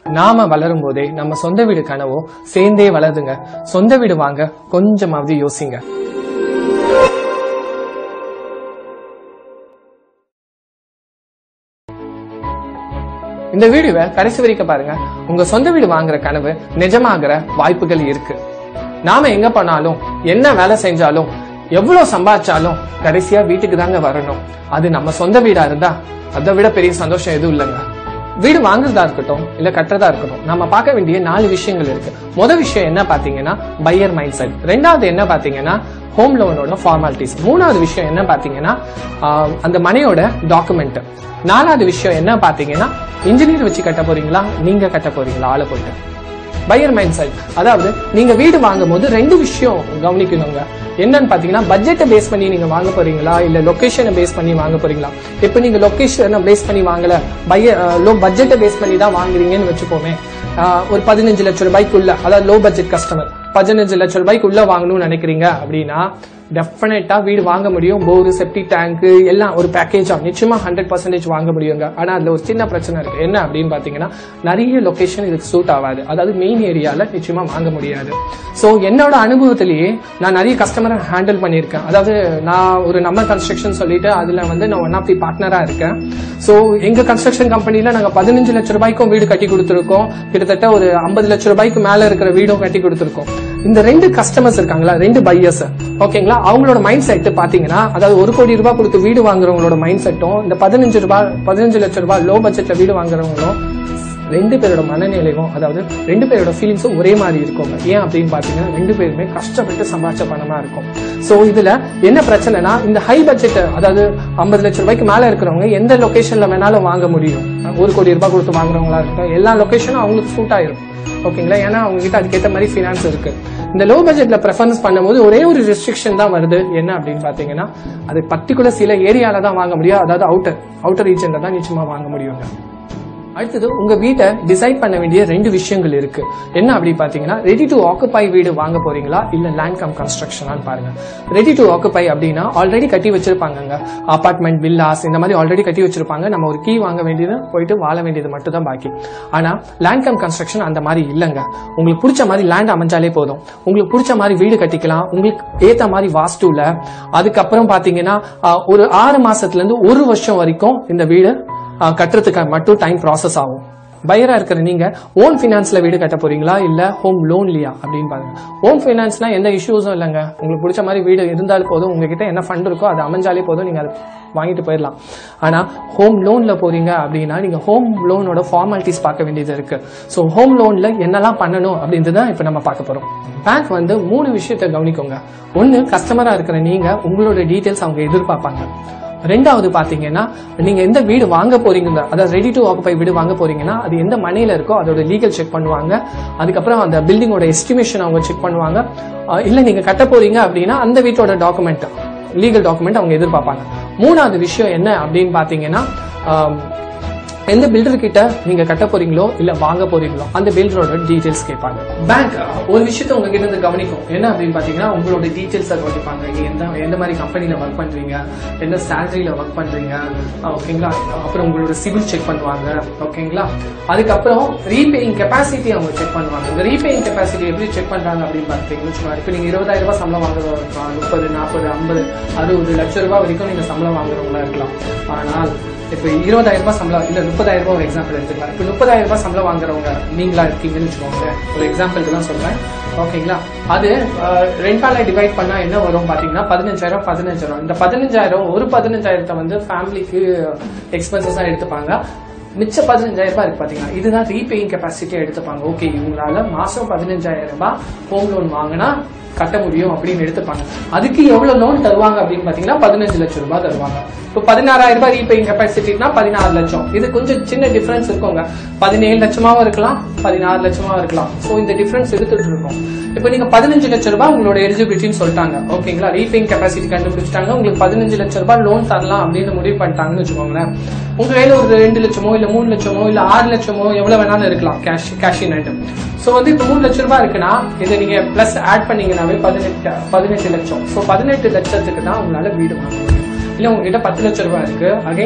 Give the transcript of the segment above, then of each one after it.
நாம வளரும் போதே நம்ம சொந்த வீடு கனவோ சேர்ந்தே வளருதுங்க சொந்த வீடு வாங்க கொஞ்சமாவது யோசிங்க இந்த வீடியோவை கடைசி வரைக்கும் பாருங்க உங்க சொந்த வீடு வாங்குற கனவு நிஜமாகிற வாய்ப்புகள் இருக்கு நாம எங்க போனாலும் என்ன வேலை செஞ்சாலும் எவ்வளவு சம்பாதிச்சாலும் கடைசியா வீட்டுக்கு தாங்க வரணும் அது நம்ம சொந்த வீடா இருந்தா அதை விட பெரிய சந்தோஷம் எதுவும் இல்லைங்க வீடு வாங்குறதா இருக்கட்டும் இல்ல கட்டுறதா இருக்கட்டும் நம்ம பார்க்க வேண்டிய நாலு விஷயங்கள் இருக்கு முத விஷயம் என்ன பாத்தீங்கன்னா பையர் மைண்ட் செட் ரெண்டாவது என்ன பாத்தீங்கன்னா ஹோம் லோனோட ஃபார்மாலிட்டிஸ் மூணாவது விஷயம் என்ன பாத்தீங்கன்னா ஆஹ், அந்த மனையோட டாக்குமெண்ட் நாலாவது விஷயம் என்ன பாத்தீங்கன்னா இன்ஜினியர் வச்சு கட்ட போறீங்களா நீங்க கட்ட போறீங்களா ஆளை போயிட்டு பையர் மைண்ட் செட் அதாவது நீங்க வீடு வாங்கும் போது ரெண்டு விஷயம் கவனிக்கணுங்க என்னன்னு பாத்தீங்கன்னா பட்ஜெட்டை பேஸ் பண்ணி நீங்க வாங்க போறீங்களா இல்ல லொகேஷனை பேஸ் பண்ணி வாங்க போறீங்களா இப்போ நீங்க லொகேஷனை பேஸ் பண்ணி வாங்கல பைய லோ பட்ஜெட்டை பேஸ் பண்ணி தான் வாங்குறீங்கன்னு வச்சுப்போமே ஆஹ் ஒரு பதினஞ்சு லட்சம் ரூபாய்க்குள்ள அதாவது லோ பட்ஜெட் கஸ்டமர் பதினஞ்சு லட்சம் ரூபாய்க்குள்ள வாங்கணும்னு நினைக்கிறீங்க அப்படின்னா டெஃபினட்டா வீடு வாங்க முடியும் போர் செப்டி டேங்க் எல்லாம் ஒரு பேக்கேஜா நிச்சயமா ஹண்ட்ரட் பர்சன்டேஜ் வாங்க முடியுங்க ஆனா அதுல ஒரு சின்ன பிரச்சனை இருக்கு என்ன அப்படின்னு பாத்தீங்கன்னா நிறைய லொகேஷன் இதுக்கு சூட் ஆகாது அதாவது மெயின் ஏரியால நிச்சயமா வாங்க முடியாது சோ என்னோட அனுபவத்திலேயே நான் நிறைய கஸ்டமரை ஹேண்டில் பண்ணியிருக்கேன் அதாவது நான் ஒரு நம்ம கன்ஸ்ட்ரக்ஷன் சொல்லிட்டு அதுல வந்து நான் ஒன் ஆஃப் தி பார்ட்னரா இருக்கேன் சோ எங்க கன்ஸ்ட்ரக்ஷன் கம்பெனில நாங்க பதினஞ்சு லட்சம் ரூபாய்க்கும் வீடு கட்டி கொடுத்துருக்கோம் கிட்டத்தட்ட ஒரு ஐம்பது லட்சம் ரூபாய்க்கு மேல இருக்கிற வீடும் கட்டி கொடுத்துருக்கோம் இந்த ரெண்டு கஸ்டமர்ஸ் இருக்காங்களா ரெண்டு பையர்ஸ் ஓகேங்களா அவங்களோட மைண்ட் செட் பாத்தீங்கன்னா அதாவது ஒரு கோடி ரூபாய் கொடுத்து வீடு வாங்குறவங்களோட மைண்ட் செட்டும் இந்த பதினஞ்சு ரூபாய் பதினஞ்சு லட்சம் ரூபாய் லோ பட்ஜெட்ல வீடு வாங்குறவங்களும் ரெண்டு பேரோட மனநிலையும் அதாவது ரெண்டு பேரோட ஃபீலிங்ஸும் ஒரே மாதிரி இருக்குங்க ஏன் அப்படின்னு பாத்தீங்கன்னா ரெண்டு பேருமே கஷ்டப்பட்டு சம்பாதிச்ச பணமா இருக்கும் சோ இதுல என்ன பிரச்சனைனா இந்த ஹை பட்ஜெட் அதாவது ஐம்பது லட்சம் ரூபாய்க்கு மேல இருக்கிறவங்க எந்த லொகேஷன்ல வேணாலும் வாங்க முடியும் ஒரு கோடி ரூபாய் கொடுத்து வாங்குறவங்களா இருக்கட்டும் எல்லா லொகேஷனும் அவங்களுக்கு சூட் ஆயிரும் ஓகேங்களா ஏன்னா அவங்க கிட்ட அதுக்கேற்ற மாதிரி ஃபினான்ஸ் இருக்கு இந்த லோ பட்ஜெட்ல ப்ரெஃபரன்ஸ் பண்ணும்போது ஒரே ஒரு ரெஸ்ட்ரிக்ஷன் தான் வருது என்ன அப்படின்னு பாத்தீங்கன்னா அது பர்டிகுலர் சில ஏரியால தான் வாங்க முடியும் அதாவது அவுட்டர் அவுட்டர் ரீஜன்ல தான் நிச்சயமா வாங்க முடியுங்க அடுத்தது உங்க வீட்டை டிசைட் பண்ண வேண்டிய ரெண்டு விஷயங்கள் இருக்கு என்ன அப்படி பாத்தீங்கன்னா ரெடி டு ஆக்குபை வீடு வாங்க போறீங்களா இல்ல லேண்ட் கம் கன்ஸ்ட்ரக்ஷனான்னு பாருங்க ரெடி டு ஆக்குபை அப்படின்னா ஆல்ரெடி கட்டி வச்சிருப்பாங்கங்க அபார்ட்மெண்ட் வில்லாஸ் இந்த மாதிரி ஆல்ரெடி கட்டி வச்சிருப்பாங்க நம்ம ஒரு கீ வாங்க வேண்டியது போயிட்டு வாழ வேண்டியது மட்டும் தான் பாக்கி ஆனா லேண்ட் கம் கன்ஸ்ட்ரக்ஷன் அந்த மாதிரி இல்லைங்க உங்களுக்கு பிடிச்ச மாதிரி லேண்ட் அமைஞ்சாலே போதும் உங்களுக்கு பிடிச்ச மாதிரி வீடு கட்டிக்கலாம் உங்களுக்கு ஏத்த மாதிரி வாஸ்துல அதுக்கப்புறம் பாத்தீங்கன்னா ஆஹ், ஒரு ஆறு மாசத்துல இருந்து ஒரு வருஷம் வரைக்கும் இந்த வீடு ஆஹ் கட்டுறதுக்கு மட்டும் டைம் ப்ராசஸ் ஆகும் பையரா இருக்கிற நீங்க ஓன் ஃபினான்ஸ்ல வீடு கட்ட போறீங்களா இல்ல ஹோம் லோன்லியா அப்படின்னு பாருங்க ஹோம் ஃபினான்ஸ்னா எந்த இஷ்யூஸும் இல்லைங்க உங்களுக்கு பிடிச்ச மாதிரி வீடு இருந்தாலும் போதும் உங்ககிட்ட என்ன ஃபண்ட் இருக்கோ அது அமைஞ்சாலே போதும் நீங்க அதை வாங்கிட்டு போயிடலாம் ஆனா ஹோம் லோன்ல போறீங்க அப்படின்னா நீங்க ஹோம் லோனோட ஃபார்மாலிட்டிஸ் பார்க்க வேண்டியது இருக்கு ஸோ ஹோம் லோன்ல என்னெல்லாம் பண்ணணும் அப்படின்றது தான் இப்போ நம்ம பார்க்க போறோம் பேங்க் வந்து மூணு விஷயத்தை கவனிக்கோங்க ஒன்னு கஸ்டமரா இருக்கிற நீங்க உங்களோட டீடைல்ஸ் அவங்க எதிர்பார்ப்பாங்க ரெண்டாவது பாத்தீங்கன்னா நீங்க எந்த வீடு வாங்க போறீங்க அதாவது ரெடி டு ஆக்குபை வீடு வாங்க போறீங்கன்னா அது எந்த மனையில இருக்கோ அதோட லீகல் செக் பண்ணுவாங்க அதுக்கப்புறம் அந்த பில்டிங்கோட எஸ்டிமேஷன் அவங்க செக் பண்ணுவாங்க அஹ் இல்ல நீங்க கட்ட போறீங்க அப்படின்னா அந்த வீட்டோட டாக்குமெண்ட் லீகல் டாக்குமெண்ட் அவங்க எதிர்பார்ப்பாங்க மூணாவது விஷயம் என்ன அப்படின்னு பாத்தீங்கன்னா ஆம், எந்த பில்டர் கிட்ட நீங்க கட்ட போறீங்களோ இல்ல வாங்க போறீங்களோ அந்த பில்டரோட டீடைல்ஸ் கேட்பாங்க பேங்க் ஒரு விஷயத்த உங்ககிட்ட இருந்து கவனிக்கும் என்ன அப்படின்னு பாத்தீங்கன்னா உங்களோட டீடைல்ஸ் கவனிப்பாங்க நீங்க எந்த எந்த மாதிரி கம்பெனில ஒர்க் பண்றீங்க எந்த சேலரியில ஒர்க் பண்றீங்க ஆஹ் ஓகேங்களா அப்புறம் உங்களோட சிவில் செக் பண்ணுவாங்க ஓகேங்களா அதுக்கப்புறம் ரீபேயிங் கெப்பாசிட்டி அவங்க செக் பண்ணுவாங்க இந்த ரீபேயிங் கெப்பாசிட்டி எப்படி செக் பண்றாங்க அப்படின்னு பாத்தீங்கன்னு வச்சுக்கோங்க இப்போ நீங்க இருபதாயிரம் ரூபாய் சம்பளம் வாங்குறதா இருக்கலாம் முப்பது நாற்பது ஐம்பது அறுபது லட்சம் ரூபாய் வரைக்கும் நீங்க சம்பளம் வாங்குறவங்களா இருக்கலாம் ஆனால் இப்போ இருபதாயிரம் ரூபாய் சம்பளம் இல்ல முப்பதாயிரம் ரூபாய் ஒரு எக்ஸாம்பிள் எடுத்துக்கலாம் இப்போ முப்பதாயிரம் ரூபாய் சம்பளம் வாங்குறவங்க நீங்களா இருக்கீங்கன்னு வச்சுக்கோங்க ஒரு எக்ஸாம்பிளுக்கு தான் சொல்றேன் ஓகேங்களா அது அஹ், ரெண்டால டிவைட் பண்ணா என்ன வரும் பாத்தீங்கன்னா பதினஞ்சாயிரம் பதினஞ்சாயிரம் இந்த பதினஞ்சாயிரம் ஒரு பதினஞ்சாயிரத்தை வந்து ஃபேமிலிக்கு எக்ஸ்பென்சஸா எடுத்துப்பாங்க மிச்ச பதினஞ்சாயிரம் ரூபாய் இருக்கு பாத்தீங்கன்னா இதுதான் ரீபேயிங் கெப்பாசிட்டியா எடுத்துப்பாங்க ஓகே இவங்களால மாசம் பதினஞ்சாயிரம் ரூபாய் ஹோம் லோன் வாங்கினா கட்ட முடியும் அப்படின்னு எடுத்துப்பாங்க அதுக்கு எவ்வளவு லோன் தருவாங்க அப்படின்னு பாத்தீங்கன்னா பதினஞ்சு லட்சம் ரூபாய் தருவாங்க இப்போ பதினாறாயிரம் ரூபாய் ரீபேயிங் கெப்பாசிட்டினா பதினாறு லட்சம் இது கொஞ்சம் சின்ன டிஃபரன்ஸ் இருக்குங்க பதினேழு லட்சமாவும் இருக்கலாம் பதினாறு லட்சமாவும் இருக்கலாம் சோ இந்த டிஃபரன்ஸ் எடுத்துட்டு இருக்கோம் இப்போ நீங்க பதினஞ்சு லட்சம் ரூபாய் உங்களோட எலிஜிபிலிட்டின்னு சொல்லிட்டாங்க ஓகேங்களா ரீபேயிங் கெப்பாசிட்டி கண்டுபிடிச்சிட்டாங்க உங்களுக்கு பதினஞ்சு லட்சம் ரூபாய் லோன் தரலாம் அப்படின்னு முடிவு பண்ணிட்டாங்கன்னு வச்சுக்கோங்களேன் உங்க கையில ஒரு ரெண்டு லட்சமோ இல்ல மூணு லட்சமோ இல்ல ஆறு லட்சமோ எவ்வளவு வேணாலும் இருக்கலாம் cash cash in item so வந்து இப்போ மூணு லட்சம் ரூபாய் இருக்குன்னா இதை நீங்க பிளஸ் ஆட் பண்ணீங்கன்னாவே பதினெட்டு பதினெட்டு லட்சம் சோ பதினெட்டு லட்சத்துக்கு தான் உங்களால வீடு வாங்க முடியும் இல்ல உங்ககிட்ட பத்து லட்சம் ரூபாய் இருக்கு அகைன்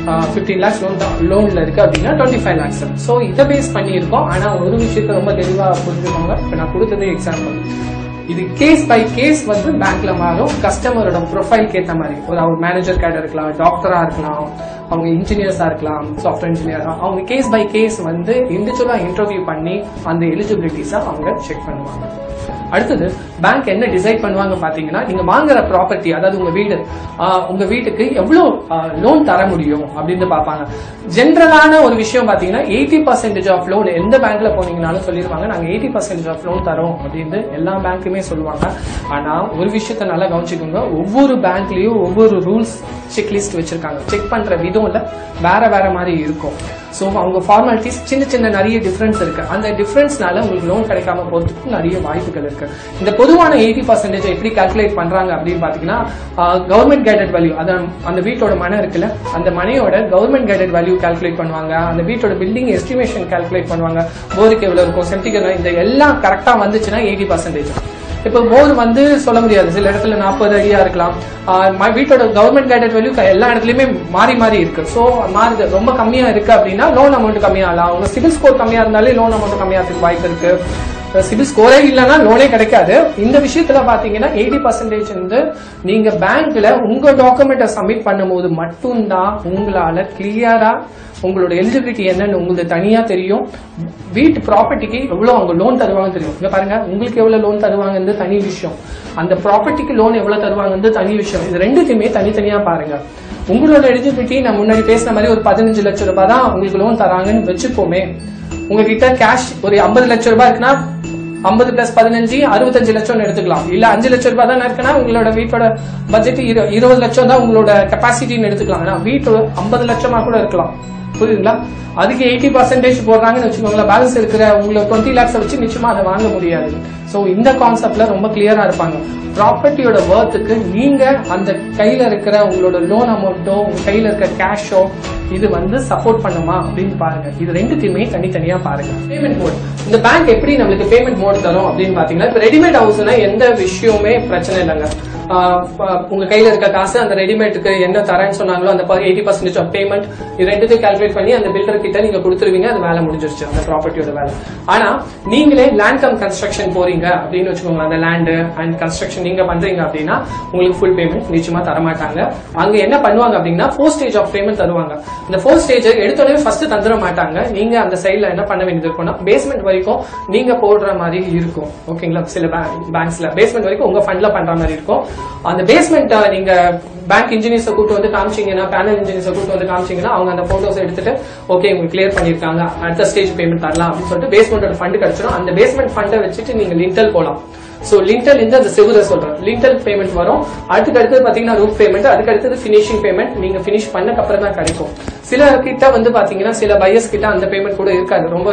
ஃபிஃப்டீன் லேக்ஸ் லோன் லோன்ல இருக்கு அப்படின்னா டுவெண்ட்டி ஃபைவ் லேக்ஸ் ஸோ இதை பேஸ் பண்ணியிருக்கோம் ஆனா ஒரு விஷயத்த ரொம்ப தெளிவா புரிஞ்சுக்கோங்க இப்போ நான் கொடுத்தது எக்ஸாம்பிள் இது கேஸ் பை கேஸ் வந்து பேங்க்ல மாறும் கஸ்டமரோட ப்ரொஃபைல்க்கு ஏற்ற மாதிரி ஒரு அவங்க மேனேஜர் கேட இருக்கலாம் டாக்டரா இருக்கலாம் அவங்க இன்ஜினியர்ஸா இருக்கலாம் சாஃப்ட்வேர் இன்ஜினியர் அவங்க கேஸ் பை கேஸ் வந்து இண்டிவிஜுவலா இன்டர்வியூ பண்ணி அந்த எலிஜிபிலிட்டிஸை அவங்க செக் பண்ணுவாங்க அடுத்தது பேங்க் என்ன டிசைட் பண்ணுவாங்க பாத்தீங்கன்னா நீங்க வாங்குற ப்ராப்பர்ட்டி அதாவது உங்க வீடு ஆஹ், உங்க வீட்டுக்கு எவ்வளவு லோன் தர முடியும் அப்படின்னு பார்ப்பாங்க ஜென்ரலான ஒரு விஷயம் பாத்தீங்கன்னா எயிட்டி பர்சன்டேஜ் ஆஃப் லோன் எந்த பேங்க்ல போனீங்கனாலும் சொல்லிருவாங்க நாங்க எயிட்டி பர்சன்டேஜ் ஆஃப் லோன் தரோம் அப்படின்னு எல்லா பேங்க்குமே சொல்லுவாங்க ஆனா ஒரு விஷயத்த நல்லா கவனிச்சுக்கோங்க ஒவ்வொரு பேங்க்லயும் ஒவ்வொரு ரூல்ஸ் செக் லிஸ்ட் வச்சிருக்காங்க செக் பண்ற விதம் இல்ல வேற வேற மாதிரி இருக்கும் ஸோ அவங்க ஃபார்மாலிட்டிஸ் சின்ன சின்ன நிறைய டிஃபரன்ஸ் இருக்கு அந்த டிஃபரன்ஸ்னால உங்களுக்கு லோன் கிடைக்காம போறதுக்கு நிறைய வாய்ப்புகள் இருக்கு இந்த பொதுவான எயிட்டி பர்சன்டேஜ் எப்படி கால்குலேட் பண்றாங்க அப்படின்னு பாத்தீங்கன்னா கவர்மெண்ட் கைடட் வேல்யூ அதான் அந்த வீட்டோட மனை இருக்குல்ல அந்த மனையோட கவர்மெண்ட் கைடட் வேல்யூ கால்குலேட் பண்ணுவாங்க அந்த வீட்டோட பில்டிங் எஸ்டிமேஷன் கால்குலேட் பண்ணுவாங்க போருக்கு எவ்வளவு இருக்கும் செப்டிக் இந்த எல்லாம் கரெக்டா வந்துச்சுன்னா எயிட்டி பர்சன்டேஜ் இப்போ போர் வந்து சொல்ல முடியாது சில இடத்துல நாற்பது அடியா இருக்கலாம் ஆஹ் ம- வீட்டோட கவர்மெண்ட் கைடட் வேல்யூ எல்லா இடத்துலயுமே மாறி மாறி இருக்கு ஸோ மாறுது ரொம்ப கம்மியா இருக்கு அப்படின்னா லோன் அமௌண்ட் கம்மியாகலாம் உங்க சிபில் ஸ்கோர் கம்மியா இருந்தாலே லோன் அமௌண்ட் கம்மியாகிறதுக்கு வாய்ப்பு இருக்கு சிபில் ஸ்கோரே இல்லைன்னா லோனே கிடைக்காது இந்த விஷயத்துல பாத்தீங்கன்னா எயிட்டி பர்சன்டேஜ் வந்து நீங்க பேங்க்ல உங்க டாக்குமெண்ட்டை சப்மிட் பண்ணும்போது மட்டும்தான் உங்களால கிளியரா உங்களோட எலிஜிபிலிட்டி என்னன்னு உங்களுக்கு தனியா தெரியும் வீட்டு ப்ராப்பர்ட்டிக்கு எவ்வளவு அவங்க லோன் தருவாங்கன்னு தெரியும் இங்க பாருங்க உங்களுக்கு எவ்வளவு லோன் தருவாங்கன்னு தனி விஷயம் அந்த ப்ராப்பர்ட்டிக்கு லோன் எவ்வளவு தருவாங்கன்னு தனி விஷயம் இது ரெண்டுத்தையுமே தனித்தனியா பாருங்க உங்களோட எலிஜிபிலிட்டி நான் முன்னாடி பேசின மாதிரி ஒரு பதினஞ்சு லட்சம் ரூபாய் தான் உங்களுக்கு லோன் தராங்கன்னு வச்சுப்போமே உங்ககிட்ட கேஷ் ஒரு ஐம்பது லட்சம் ரூபாய் இருக்குன்னா ஐம்பது பிளஸ் பதினஞ்சு அறுபத்தஞ்சு லட்சம் எடுத்துக்கலாம் இல்ல அஞ்சு லட்சம் ரூபாய் தான் இருக்குன்னா உங்களோட வீட்டோட பட்ஜெட் இருபது லட்சம் தான் உங்களோட கெப்பாசிட்டின்னு எடுத்துக்கலாம் ஆனா வீட்டு ஐம்பது லட்சமா கூட இருக்கலாம் புரியுதுங்களா அதுக்கு எயிட்டி பர்சன்டேஜ் போடுறாங்கன்னு வச்சுக்கோங்களேன் பேலன்ஸ் இருக்கிற உங்களோட டுவெண்ட்டி லேக்ஸ் வச்சு நிச்சயமா அதை வாங்க முடியாது சோ இந்த கான்செப்ட்ல ரொம்ப கிளியரா இருப்பாங்க ப்ராப்பர்ட்டியோட ஒர்த்துக்கு நீங்க அந்த கையில இருக்கிற உங்களோட லோன் அமௌண்ட்டோ உங்க கையில இருக்க கேஷோ இது வந்து சப்போர்ட் பண்ணுமா அப்படின்னு பாருங்க இது ரெண்டுத்தையுமே தனித்தனியா பாருங்க பேமெண்ட் மோட் இந்த பேங்க் எப்படி நம்மளுக்கு பேமெண்ட் மோட் தரும் அப்படின்னு பாத்தீங்கன்னா இப்ப ரெடிமேட் ஹவுஸ்னா எந்த விஷயமே பிரச்சனை இல்லைங்க ஆஹ் ப- உங்க கையில இருக்க காசு அந்த ரெடிமேடுக்கு என்ன தரேன்னு சொன்னாங்களோ அந்த எயிட்டி பர்சன்டேஜ் ஆஃப் பேமெண்ட் இது ரெண்டுத்தையும் கால்குலேட் பண்ணி அந்த பில்டர் கிட்ட நீங்க கொடுத்துருவீங்க அது வேலை முடிஞ்சிருச்சு அந்த ப்ராப்பர்ட்டியோட வேலை ஆனா நீங்களே லேண்ட் கம் கன்ஸ்ட்ரக்ஷன் போறீங்க அப்படின்னு வச்சுக்கோங்க அந்த லேண்டு அண்ட் கன்ஸ்ட்ரக்ஷன் நீங்க பண்றீங்க அப்படின்னா உங்களுக்கு ஃபுல் பேமெண்ட் நிச்சயமா தரமாட்டாங்க அங்க என்ன பண்ணுவாங்க அப்படின்னா ஃபோர் ஸ்டேஜ் ஆஃப் பேமெண்ட் தருவாங்க இந்த ஃபோர் ஸ்டேஜ் எடுத்தோடனே ஃபர்ஸ்ட் தந்துட மாட்டாங்க நீங்க அந்த சைட்ல என்ன பண்ண வேண்டியது இருக்கும்னா பேஸ்மெண்ட் வரைக்கும் நீங்க போடுற மாதிரி இருக்கும் ஓகேங்களா சில பேங்க்ஸ்ல பேஸ்மெண்ட் வரைக்கும் உங்க ஃபண்ட்ல பண்ற மாதிரி இருக்கும் அந்த பேஸ்மெண்ட் நீங்க பேங்க் இன்ஜினியர்ஸை கூட்டு வந்து காமிச்சீங்கன்னா பேனல் இன்ஜினியர்ஸை கூட்டு வந்து காமிச்சீங்கன்னா அவங்க அந்த போட்டோஸ் எடுத்துட்டு ஓகே உங்களுக்கு கிளியர் பண்ணிருக்காங்க அடுத்த ஸ்டேஜ் பேமெண்ட் தரலாம் அப்படின்னு சொல்லிட்டு பேஸ்மெண்டோட ஃபண்ட் கிடைச்சிடும் அந்த பேஸ்மெண்ட் ஃபண்டை வச்சுட்டு நீங்க லிண்டல் போலாம் சோ லிண்டல் இந்த அந்த செவுரை சொல்றேன் லிண்டல் பேமெண்ட் வரும் அதுக்கு அடுத்தது பாத்தீங்கன்னா ரூப் பேமெண்ட் அதுக்கு அடுத்தது ஃபினிஷிங் பேமெண்ட் நீங்க ஃபினிஷ் பண்ணக்கு அப்புறம் தான் கிடைக்கும் சில கிட்ட வந்து பாத்தீங்கன்னா சில பையர்ஸ் கிட்ட அந்த பேமெண்ட் கூட இருக்காது ரொம்ப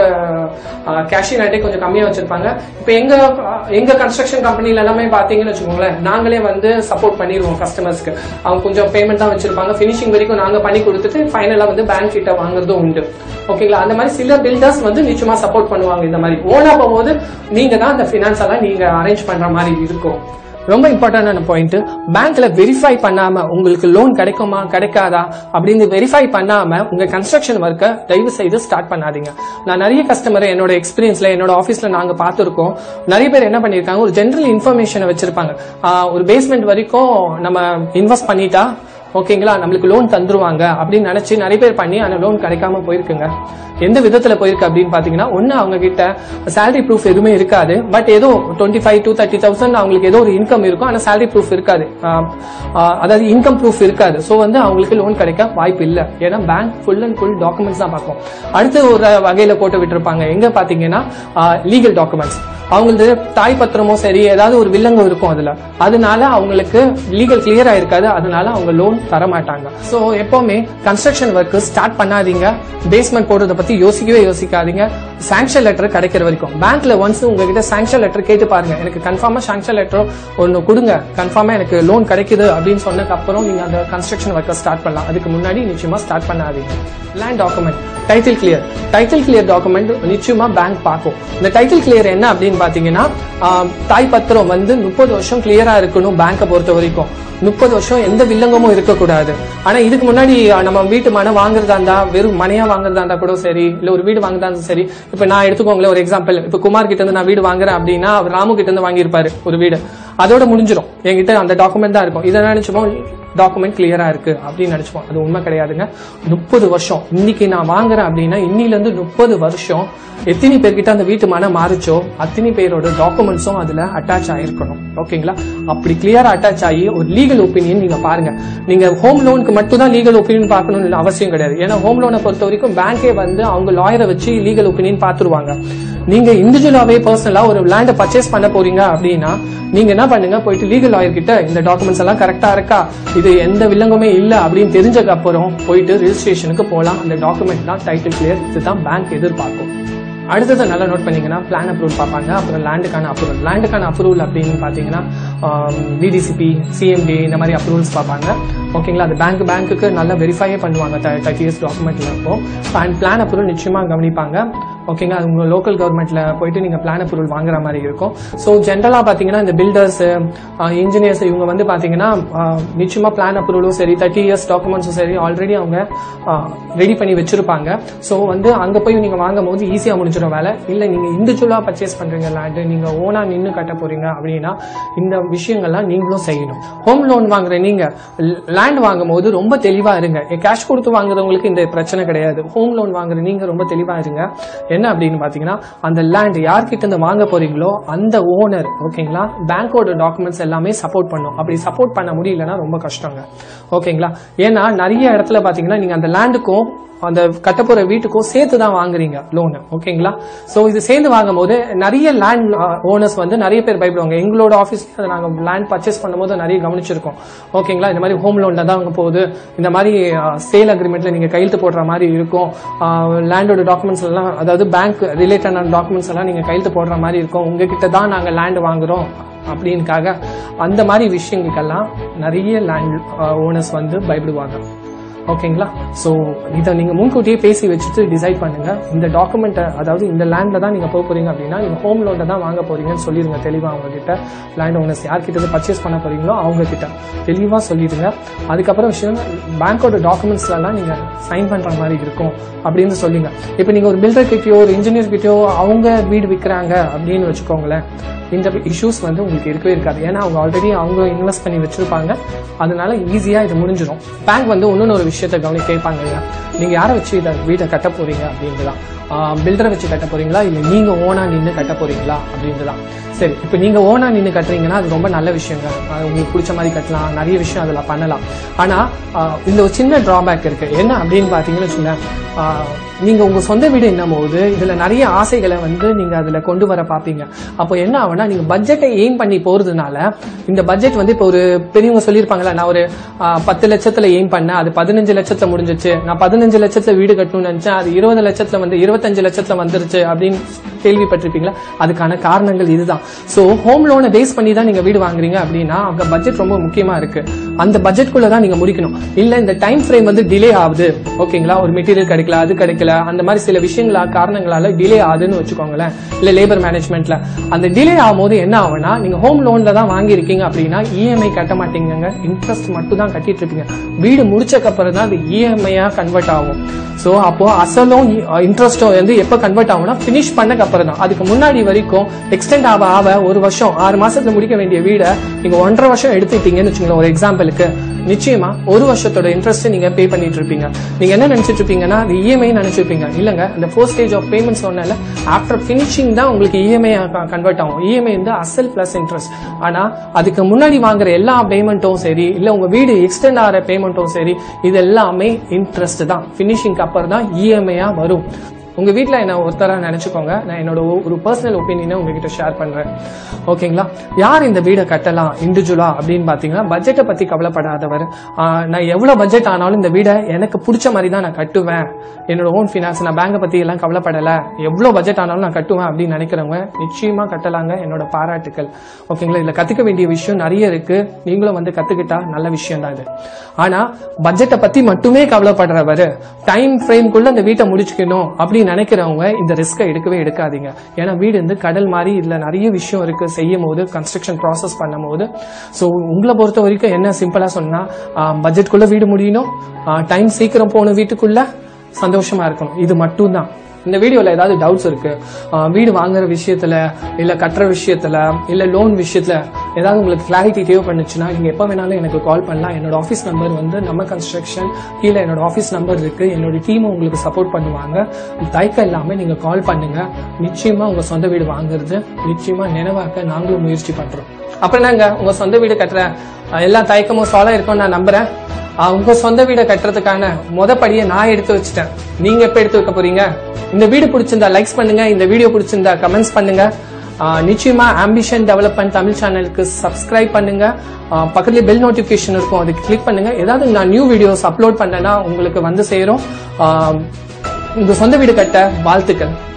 கேஷியர் ஆட்டே கொஞ்சம் கம்மியா வச்சிருப்பாங்க இப்போ எங்க அஹ், எங்க கன்ஸ்ட்ரக்ஷன் கம்பெனில எல்லாமே பாத்தீங்கன்னு வச்சுக்கோங்களேன் நாங்களே வந்து சப்போர்ட் பண்ணிடுவோம் கஸ்டமர்ஸ்க்கு அவங்க கொஞ்சம் பேமெண்ட் தான் வச்சிருப்பாங்க ஃபினிஷிங் வரைக்கும் நாங்க பண்ணி கொடுத்துட்டு ஃபைனலா வந்து பேங்க் கிட்ட வாங்குறதும் உண்டு ஓகேங்களா அந்த மாதிரி சில பில்டர்ஸ் வந்து நிச்சயமா சப்போர்ட் பண்ணுவாங்க இந்த மாதிரி ஓனா போகும்போது நீங்க தான் அந்த ஃபினான்ஸ் எல்லாம் நீங்க அரேஞ்ச் பண்ற மாதிரி இருக்கும் ரொம்ப இம்பார்ட்டன்டான பாயிண்ட் பேங்க்ல வெரிஃபை பண்ணாம உங்களுக்கு லோன் கிடைக்குமா கிடைக்காதா அப்படின்னு வெரிஃபை பண்ணாம உங்க கன்ஸ்ட்ரக்ஷன் ஒர்க்கை தயவு செய்து ஸ்டார்ட் பண்ணாதீங்க நான் நிறைய கஸ்டமர் என்னோட எக்ஸ்பீரியன்ஸ்ல என்னோட ஆஃபீஸ்ல நாங்க பார்த்திருக்கோம் நிறைய பேர் என்ன பண்ணிருக்காங்க ஒரு ஜென்ரல் இன்ஃபர்மேஷனை வச்சிருப்பாங்க ஆஹ் ஒரு பேஸ்மெண்ட் வரைக்கும் நம்ம இன்வெஸ்ட் பண்ணிட்டா ஓகேங்களா நம்மளுக்கு லோன் தந்துருவாங்க அப்படின்னு நினைச்சு நிறைய பேர் பண்ணி அந்த லோன் கிடைக்காம போயிருக்குங்க எந்த விதத்துல போயிருக்கு அப்படின்னு பாத்தீங்கன்னா ஒண்ணு அவங்க கிட்ட salary ப்ரூஃப் எதுவுமே இருக்காது பட் ஏதோ twenty five to thirty thousand அவங்களுக்கு ஏதோ ஒரு இன்கம் இருக்கும் ஆனா salary ப்ரூஃப் இருக்காது ஆஹ் ஆஹ் அதாவது இன்கம் ப்ரூஃப் இருக்காது சோ வந்து அவங்களுக்கு லோன் கிடைக்க வாய்ப்பு இல்ல ஏன்னா bank full and full documents தான் பார்க்கும் அடுத்து ஒரு வகையில போட்டு விட்டுருப்பாங்க எங்க பாத்தீங்கன்னா லீகல் டாக்குமெண்ட்ஸ் அவங்களது தாய் பத்திரமோ சரி ஏதாவது ஒரு வில்லங்கம் இருக்கும் அதுல அதனால அவங்களுக்கு லீகல் கிளியர் ஆயிருக்காது அதனால அவங்க லோன் தர மாட்டாங்க சோ எப்பவுமே கன்ஸ்ட்ரக்ஷன் ஒர்க் ஸ்டார்ட் பண்ணாதீங்க பேஸ்மெண்ட் போடுறத பத்தி யோசிக்கவே யோசிக்காதீங்க சாங்ஷன் லெட்டர் கிடைக்கிற வரைக்கும் பேங்க்ல ஒன்ஸ் உங்ககிட்ட சாங்ஷன் லெட்டர் கேட்டு பாருங்க எனக்கு கன்ஃபார்மா சாங்ஷன் லெட்டர் ஒன்னு கொடுங்க கன்ஃபார்மா எனக்கு லோன் கிடைக்குது அப்படின்னு சொன்னதுக்கு அப்புறம் நீங்க அந்த கன்ஸ்ட்ரக்ஷன் ஒர்க்கை ஸ்டார்ட் பண்ணலாம் அதுக்கு முன்னாடி நிச்சயமா ஸ்டார்ட் பண்ணாதீங்க land document title clear title clear document நிச்சயமா பேங்க் பார்க்கும் இந்த டைட்டில் கிளியர் என்ன அப்படின்னு பாத்தீங்கன்னா ஆஹ், தாய் பத்திரம் வந்து முப்பது வருஷம் கிளியரா இருக்கணும் பேங்கை பொறுத்த வரைக்கும் முப்பது வருஷம் எந்த வில்லங்கமும் இருக்கக்கூடாது ஆனா இதுக்கு முன்னாடி அஹ், நம்ம வீட்டு மனை வாங்குறதா இருந்தா வெறும் மனையா வாங்குறதா இருந்தா கூட சரி இல்ல ஒரு வீடு வாங்குறதா இருந்தா சரி இப்ப நான் எடுத்துக்கோங்களேன் ஒரு எக்ஸாம்பிள் இப்ப குமார் கிட்ட இருந்து நான் வீடு வாங்குறேன் அப்படின்னா அவர் ராமு கிட்ட இருந்து வாங்கியிருப்பாரு ஒரு வீடு அதோட முடிஞ்சிடும் என்கிட்ட அந்த டாக்குமெண்ட் தான் இருக்கும் இதை நினைச்சுப்போம் டாக்குமெண்ட் கிளியரா இருக்கு அப்படின்னு நினைச்சுப்போம் அது உண்மை கிடையாதுங்க முப்பது வருஷம் இன்னைக்கு நான் வாங்குறேன் அப்படின்னா இன்னில இருந்து முப்பது வருஷம் எத்தனை பேர்கிட்ட அந்த வீட்டு மனை மாறுச்சோ அத்தனை பேரோட டாக்குமெண்ட்ஸும் அதுல அட்டாச் ஆயிருக்கணும் ஓகேங்களா அப்படி கிளியரா அட்டாச் ஆகி ஒரு லீகல் ஒப்பீனியன் நீங்க பாருங்க நீங்க ஹோம் லோனுக்கு மட்டும் தான் லீகல் ஒப்பீனியன் பார்க்கணும்னு அவசியம் கிடையாது ஏன்னா ஹோம் லோனை பொறுத்த வரைக்கும் பேங்கே வந்து அவங்க லாயரை வச்சு லீகல் ஒப்பீனியன் பார்த்துருவாங்க நீங்க இண்டிவிஜுவலாவே பர்சனலா ஒரு லேண்டை பர்ச்சேஸ் பண்ண போறீங்க அப்படின்னா நீங்க என்ன பண்ணுங்க போயிட்டு லீகல் லாயர் கிட்ட இந்த டாக்குமெண்ட்ஸ் எல்லாம் கரெக்டா இருக்கா இது எந்த வில்லங்கமே இல்ல அப்படின்னு தெரிஞ்சதுக்கு அப்புறம் போயிட்டு ரெஜிஸ்ட்ரேஷனுக்கு போலாம் அந்த டாக்குமெண்ட் தான் டைட்டில் கிளியர் இதுதான் பேங்க் எதிர்பார்க்கும் அடுத்தது நல்லா நோட் பண்ணீங்கன்னா பிளான் அப்ரூவல் பார்ப்பாங்க அப்புறம் லேண்டுக்கான அப்ரூவல் லேண்டுக்கான அப்ரூவல் அப்படின்னு பார்த்தீங்கன்னா டிடிசிபி சிஎம்டி இந்த மாதிரி அப்ரூவல்ஸ் பார்ப்பாங்க ஓகேங்களா அது பேங்க் பேங்க்குக்கு நல்லா வெரிஃபையே பண்ணுவாங்க தேர்ட்டி இயர்ஸ் டாக்குமெண்ட்ல இருக்கும் அண்ட் பிளான் அப்ரூவல் நிச்சயமா கவனிப்பாங்க ஓகேங்களா அது உங்க லோக்கல் கவர்மெண்ட்ல போயிட்டு நீங்க பிளான் அப்ரூவல் வாங்குற மாதிரி இருக்கும் ஸோ ஜென்ரலா பாத்தீங்கன்னா இந்த பில்டர்ஸ் இன்ஜினியர்ஸ் இவங்க வந்து பாத்தீங்கன்னா ஆஹ், நிச்சயமா பிளான் அப்ரூவலும் சரி தேர்ட்டி இயர்ஸ் டாக்குமெண்ட்ஸும் சரி ஆல்ரெடி அவங்க ரெடி பண்ணி வச்சிருப்பாங்க ஸோ வந்து அங்க போய் நீங்க வாங்கும் போது ஈஸியா முடிஞ்சிடும் வேலை இல்ல நீங்க இண்டிவிஜுவலா பர்ச்சேஸ் பண்றீங்க லேண்டு நீங்க ஓனா நின்னு கட்ட போறீங்க அப்படின்னா இந்த விஷயங்கள்லாம் நீங்களும் செய்யணும் ஹோம் லோன் வாங்குற நீங்க லேண்ட் வாங்கும் போது ரொம்ப தெளிவா இருங்க கேஷ் கொடுத்து வாங்குறவங்களுக்கு இந்த பிரச்சனை கிடையாது ஹோம் லோன் வாங்குற நீங்க ரொம்ப தெளிவா இருங்க என்ன அப்படின்னு பாத்தீங்கன்னா அந்த லேண்ட் யார்கிட்ட இருந்து வாங்க போறீங்களோ அந்த ஓனர் ஓகேங்களா பேங்கோட டாக்குமெண்ட்ஸ் எல்லாமே சப்போர்ட் பண்ணும் அப்படி சப்போர்ட் பண்ண முடியலன்னா ரொம்ப கஷ்டங்க ஓகேங்களா ஏன்னா நிறைய இடத்துல பாத்தீங்கன்னா நீங்க அந்த லேண்டுக்கும் அந்த கட்டப்போற வீட்டுக்கும் சேர்த்து தான் வாங்குறீங்க லோன் ஓகேங்களா சோ இது சேர்ந்து வாங்கும் போது நிறைய லேண்ட் ஓனர்ஸ் வந்து நிறைய பேர் பயப்படுவாங்க எங்களோட ஆஃபீஸ்ல நாங்க லேண்ட் பர்ச்சேஸ் பண்ணும்போது நிறைய கவனிச்சிருக்கோம் ஓகேங்களா இந்த மாதிரி ஹோம் லோன்ல தான் அங்க போகுது இந்த மாதிரி சேல் அக்ரிமெண்ட்ல நீங்க கையெழுத்து போடுற மாதிரி இருக்கும் லேண்டோட டாக்குமெண்ட்ஸ் எல்லாம் அதாவது பேங்க் ரிலேட்டடான டாக்குமெண்ட்ஸ் எல்லாம் நீங்க கையெழுத்து போடுற மாதிரி இருக்கும் உங்ககிட்ட தான் நாங்க லேண்ட் வாங்குறோம் அப்படின்னுக்காக அந்த மாதிரி விஷயங்களுக்கெல்லாம் நிறைய லேண்ட் ஓனர்ஸ் வந்து பயப்படுவாங்க ஓகேங்களா ஸோ இதை நீங்கள் முன்கூட்டியே பேசி வச்சுட்டு டிசைட் பண்ணுங்க இந்த டாக்குமெண்ட்டை அதாவது இந்த லேண்டில் தான் நீங்கள் போக போறீங்க அப்படின்னா நீங்கள் ஹோம் லோனில் தான் வாங்க போறீங்கன்னு சொல்லிடுங்க தெளிவாக அவங்க கிட்ட லேண்ட் ஓனர்ஸ் யார்கிட்ட இருந்து பர்ச்சேஸ் பண்ண போறீங்களோ அவங்க கிட்ட தெளிவாக சொல்லிடுங்க அதுக்கப்புறம் விஷயம் பேங்க்கோட டாக்குமெண்ட்ஸ்லாம் நீங்கள் சைன் பண்ணுற மாதிரி இருக்கும் அப்படின்னு சொல்லுங்க இப்போ நீங்கள் ஒரு பில்டர் கிட்டயோ ஒரு இன்ஜினியர் கிட்டயோ அவங்க வீடு விற்கிறாங்க அப்படின்னு வச்சுக்கோங்களேன் இந்த இஷ்யூஸ் வந்து உங்களுக்கு இருக்கவே இருக்காது ஏன்னா அவங்க ஆல்ரெடி அவங்க இன்வெஸ்ட் பண்ணி வச்சிருப்பாங்க அதனால ஈஸியா இது முடிஞ்சிடும் பேங்க் வந்து இன்னொன்னு ஒரு விஷயத்த கவனி கேட்பாங்க இல்லையா நீங்க யாரை வச்சு இதை வீட்டை கட்ட போறீங்க அப்படின்றதான் பில்டரை வச்சு கட்ட போறீங்களா இல்ல நீங்க ஓனா நின்று கட்ட போறீங்களா அப்படின்றதான் சரி இப்போ நீங்க ஓனா நின்று கட்டுறீங்கன்னா அது ரொம்ப நல்ல விஷயங்க அது உங்களுக்கு பிடிச்ச மாதிரி கட்டலாம் நிறைய விஷயம் அதில் பண்ணலாம் ஆனா ஆஹ், இந்த ஒரு சின்ன டிராபேக் இருக்கு என்ன அப்படின்னு பாத்தீங்கன்னு வச்சுக்கோங்களேன் ஆஹ், நீங்க உங்க சொந்த வீடு என்னும் போது இதுல நிறைய ஆசைகளை வந்து நீங்க அதுல கொண்டு வர பாப்பீங்க அப்போ என்ன ஆகும்னா நீங்க பட்ஜெட்டை எய்ம் பண்ணி போறதுனால இந்த பட்ஜெட் வந்து இப்போ ஒரு பெரியவங்க சொல்லியிருப்பாங்களா நான் ஒரு ஆஹ், பத்து லட்சத்துல எய்ம் பண்ணேன் அது பதினஞ்சு லட்சத்துல முடிஞ்சிச்சு நான் பதினஞ்சு லட்சத்துல வீடு கட்டணும்னு நினைச்சேன் அது இருபது லட்சத்துல வந்து இருபத்தஞ்சு லட்சத்துல வந்துருச்சு அப்படின்னு கேள்விப்பட்டிருப்பீங்களா அதுக்கான காரணங்கள் இதுதான் சோ ஹோம் லோனை பேஸ் பண்ணி தான் நீங்க வீடு வாங்குறீங்க அப்படின்னா அங்க பட்ஜெட் ரொம்ப முக்கியமா இருக்கு அந்த பட்ஜெட்குள்ள தான் நீங்க முடிக்கணும் இல்ல இந்த டைம் ஃப்ரேம் வந்து டிலே ஆகுது ஓகேங்களா ஒரு மெட்டீரியல் கிடைக்கல அது கிடைக்கல அந்த மாதிரி சில விஷயங்களா காரணங்களால டிலே ஆகுதுன்னு வச்சுக்கோங்களேன் இல்ல லேபர் மேனேஜ்மெண்ட்ல அந்த டிலே ஆகும்போது என்ன ஆகும்னா நீங்க ஹோம் லோன்ல தான் வாங்கியிருக்கீங்க அப்படின்னா இஎம்ஐ கட்ட மாட்டீங்க இன்ட்ரெஸ்ட் மட்டும் தான் கட்டிட்டு இருப்பீங்க வீடு முடிச்சக்கு அப்புறம் தான் அது இஎம்ஐயா கன்வெர்ட் ஆகும் சோ அப்போ அசலும் இன்ட்ரெஸ்டும் வந்து எப்ப கன்வெர்ட் ஆகும்னா பினிஷ் பண்ணக்கு அப்புறம் தான் அதுக்கு முன்னாடி வரைக்கும் எக்ஸ்டெண்ட் ஆக ஆக ஒரு வருஷம் ஆறு மாசத்துல முடிக்க வேண்டிய வீடை நீங்க ஒன்றரை வருஷம் எடுத்துட்டீங்கன்னு வச்சுங்களேன் ஒரு எக்ஸாம்பிளுக்கு நிச்சயமா ஒரு வருஷத்தோட இன்ட்ரெஸ்ட் நீங்க பே பண்ணிட்டு இருப்பீங்க நீங்க என்ன நினைச்சிட்டு இருப்பீங்கன்னா அது இஎம்ஐ நினைச்சிருப்பீங்க இல்லங்க இந்த ஃபோர் ஸ்டேஜ் ஆஃப் பேமெண்ட் சொன்னால ஆஃப்டர் பினிஷிங் தான் உங்களுக்கு இஎம்ஐ கன்வெர்ட் ஆகும் இஎம்ஐ வந்து அசல் பிளஸ் இன்ட்ரெஸ்ட் ஆனா அதுக்கு முன்னாடி வாங்குற எல்லா பேமெண்ட்டும் சரி இல்ல உங்க வீடு எக்ஸ்டெண்ட் ஆகிற பேமெண்ட்டும் சரி இது எல்லாமே இன்ட்ரெஸ்ட் தான் பினிஷிங்க்கு அப்புறம் தான் இஎம்ஐயா வரும் உங்க வீட்ல என்ன ஒருத்தரா நினைச்சுக்கோங்க நான் என்னோட ஒ- ஒரு பர்சனல் ஒப்பீனியனை உங்ககிட்ட ஷேர் பண்றேன் ஓகேங்களா யார் இந்த வீடை கட்டலாம் இண்டிவிஜுவலா அப்படின்னு பாத்தீங்கன்னா பட்ஜெட்டை பத்தி கவலைப்படாதவர் ஆஹ், நான் எவ்வளவு பட்ஜெட் ஆனாலும் இந்த வீடை எனக்கு பிடிச்ச மாதிரி தான் நான் கட்டுவேன் என்னோட ஓன் ஃபினான்ஸ் நான் பேங்கை பத்தி எல்லாம் கவலைப்படல எவ்வளவு பட்ஜெட் ஆனாலும் நான் கட்டுவேன் அப்படின்னு நினைக்கிறவங்க நிச்சயமா கட்டலாங்க என்னோட பாராட்டுக்கள் ஓகேங்களா இதுல கத்துக்க வேண்டிய விஷயம் நிறைய இருக்கு நீங்களும் வந்து கத்துக்கிட்டா நல்ல விஷயம் தான் இது ஆனா பட்ஜெட்டை பத்தி மட்டுமே கவலைப்படுறவர் டைம் ஃப்ரேம்குள்ள அந்த வீட்டை முடிச்சுக்கணும் அப்படின்னு நினைக்கிறவங்க இந்த ரிஸ்க்கை எடுக்கவே எடுக்காதீங்க ஏன்னா வீடு வந்து கடல் மாதிரி இதுல நிறைய விஷயம் இருக்கு செய்யும் போது கன்ஸ்ட்ரக்ஷன் ப்ராசஸ் பண்ணும் போது ஸோ உங்களை பொறுத்த வரைக்கும் என்ன சிம்பிளா சொன்னா பட்ஜெட்குள்ள வீடு முடியணும் டைம் சீக்கிரம் போகணும் வீட்டுக்குள்ள சந்தோஷமா இருக்கணும் இது மட்டும்தான் இந்த வீடியோல ஏதாவது டவுட்ஸ் இருக்கு ஆஹ் வீடு வாங்குற விஷயத்துல இல்ல கட்டுற விஷயத்துல இல்ல லோன் விஷயத்துல ஏதாவது உங்களுக்கு கிளாரிட்டி தேவைப்பட்டுச்சுன்னா நீங்க எப்ப வேணாலும் எனக்கு கால் பண்ணலாம் என்னோட ஆஃபீஸ் நம்பர் வந்து நம்ம கன்ஸ்ட்ரக்ஷன் கீழே என்னோட ஆஃபீஸ் நம்பர் இருக்கு என்னோட டீம் உங்களுக்கு சப்போர்ட் பண்ணுவாங்க தயக்கம் இல்லாம நீங்க கால் பண்ணுங்க நிச்சயமா உங்க சொந்த வீடு வாங்குறது நிச்சயமா நினைவாக்க நாங்களும் முயற்சி பண்றோம் அப்புறம் என்னங்க உங்க சொந்த வீடு கட்டுற ஆஹ் எல்லா தயக்கமும் சால்வ் இருக்கும்னு நான் நம்புறேன் ஆஹ் உங்க சொந்த வீடை கட்டுறதுக்கான முத படியை நான் எடுத்து வச்சுட்டேன் நீங்க எப்ப எடுத்து வைக்க போறீங்க இந்த வீடு பிடிச்சிருந்தா லைக்ஸ் பண்ணுங்க இந்த வீடியோ பிடிச்சிருந்தா கமெண்ட்ஸ் பண்ணுங்க ஆஹ் நிச்சயமா ஆம்பிஷன் டெவலப்மெண்ட் தமிழ் சேனலுக்கு சப்ஸ்கிரைப் பண்ணுங்க ஆஹ் பக்கத்துலயே பெல் நோட்டிபிகேஷன் இருக்கும் அதுக்கு கிளிக் பண்ணுங்க ஏதாவது நான் நியூ வீடியோஸ் அப்லோட் பண்ணேன்னா உங்களுக்கு வந்து சேரும் ஆஹ் உங்க சொந்த வீடு கட்ட வாழ்த்துக்கள்